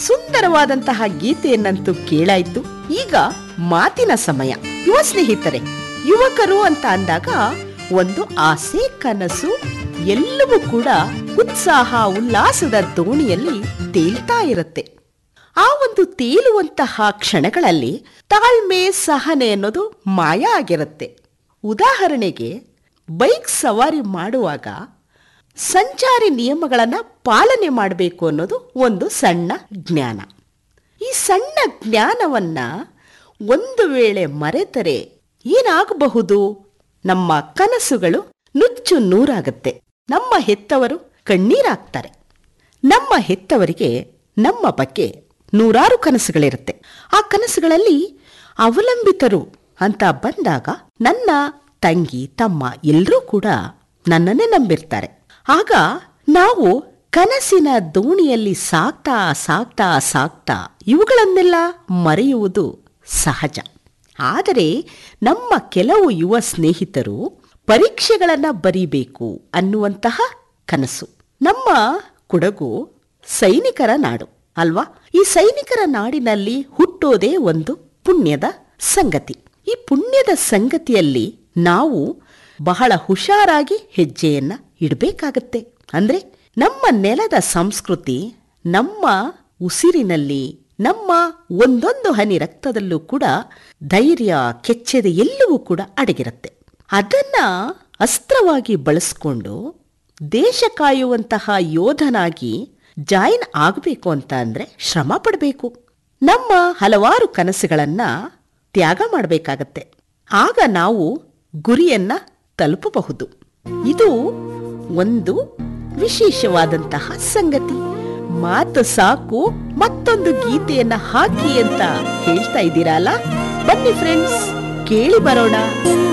ಸುಂದರವಾದಂತಹ ಗೀತೆಯನ್ನಂತೂ ಕೇಳಾಯ್ತು ಈಗ ಮಾತಿನ ಸಮಯ ಯುವ ಸ್ನೇಹಿತರೆ ಯುವಕರು ಅಂತ ಅಂದಾಗ ಒಂದು ಆಸೆ ಕನಸು ಎಲ್ಲವೂ ಕೂಡ ಉತ್ಸಾಹ ಉಲ್ಲಾಸದ ದೋಣಿಯಲ್ಲಿ ತೇಲ್ತಾ ಇರುತ್ತೆ ಆ ಒಂದು ತೇಲುವಂತಹ ಕ್ಷಣಗಳಲ್ಲಿ ತಾಳ್ಮೆ ಸಹನೆ ಅನ್ನೋದು ಮಾಯ ಆಗಿರುತ್ತೆ ಉದಾಹರಣೆಗೆ ಬೈಕ್ ಸವಾರಿ ಮಾಡುವಾಗ ಸಂಚಾರಿ ನಿಯಮಗಳನ್ನು ಪಾಲನೆ ಮಾಡಬೇಕು ಅನ್ನೋದು ಒಂದು ಸಣ್ಣ ಜ್ಞಾನ ಈ ಸಣ್ಣ ಜ್ಞಾನವನ್ನ ಒಂದು ವೇಳೆ ಮರೆತರೆ ಏನಾಗಬಹುದು ನಮ್ಮ ಕನಸುಗಳು ನುಚ್ಚು ನೂರಾಗುತ್ತೆ ನಮ್ಮ ಹೆತ್ತವರು ಕಣ್ಣೀರಾಗ್ತಾರೆ ನಮ್ಮ ಹೆತ್ತವರಿಗೆ ನಮ್ಮ ಬಗ್ಗೆ ನೂರಾರು ಕನಸುಗಳಿರುತ್ತೆ ಆ ಕನಸುಗಳಲ್ಲಿ ಅವಲಂಬಿತರು ಅಂತ ಬಂದಾಗ ನನ್ನ ತಂಗಿ ತಮ್ಮ ಎಲ್ಲರೂ ಕೂಡ ನನ್ನನ್ನೇ ನಂಬಿರ್ತಾರೆ ಆಗ ನಾವು ಕನಸಿನ ದೋಣಿಯಲ್ಲಿ ಸಾಗ್ತಾ ಸಾಗ್ತಾ ಸಾಗ್ತಾ ಇವುಗಳನ್ನೆಲ್ಲ ಮರೆಯುವುದು ಸಹಜ ಆದರೆ ನಮ್ಮ ಕೆಲವು ಯುವ ಸ್ನೇಹಿತರು ಪರೀಕ್ಷೆಗಳನ್ನ ಬರೀಬೇಕು ಅನ್ನುವಂತಹ ಕನಸು ನಮ್ಮ ಕೊಡಗು ಸೈನಿಕರ ನಾಡು ಅಲ್ವಾ ಈ ಸೈನಿಕರ ನಾಡಿನಲ್ಲಿ ಹುಟ್ಟೋದೇ ಒಂದು ಪುಣ್ಯದ ಸಂಗತಿ ಈ ಪುಣ್ಯದ ಸಂಗತಿಯಲ್ಲಿ ನಾವು ಬಹಳ ಹುಷಾರಾಗಿ ಹೆಜ್ಜೆಯನ್ನ ಇಡಬೇಕಾಗತ್ತೆ ಅಂದ್ರೆ ನಮ್ಮ ನೆಲದ ಸಂಸ್ಕೃತಿ ನಮ್ಮ ಉಸಿರಿನಲ್ಲಿ ನಮ್ಮ ಒಂದೊಂದು ಹನಿ ರಕ್ತದಲ್ಲೂ ಕೂಡ ಧೈರ್ಯ ಕೆಚ್ಚೆದೆ ಎಲ್ಲವೂ ಕೂಡ ಅಡಗಿರುತ್ತೆ ಅದನ್ನ ಅಸ್ತ್ರವಾಗಿ ಬಳಸ್ಕೊಂಡು ದೇಶ ಕಾಯುವಂತಹ ಯೋಧನಾಗಿ ಜಾಯಿನ್ ಆಗಬೇಕು ಅಂತ ಅಂದ್ರೆ ಶ್ರಮ ಪಡಬೇಕು ನಮ್ಮ ಹಲವಾರು ಕನಸುಗಳನ್ನ ತ್ಯಾಗ ಮಾಡಬೇಕಾಗತ್ತೆ ಆಗ ನಾವು ಗುರಿಯನ್ನ ತಲುಪಬಹುದು ಇದು ಒಂದು ವಿಶೇಷವಾದಂತಹ ಸಂಗತಿ ಮಾತು ಸಾಕು ಮತ್ತೊಂದು ಗೀತೆಯನ್ನ ಹಾಕಿ ಅಂತ ಹೇಳ್ತಾ ಇದ್ದೀರಲ್ಲ ಬನ್ನಿ ಫ್ರೆಂಡ್ಸ್ ಕೇಳಿ ಬರೋಣ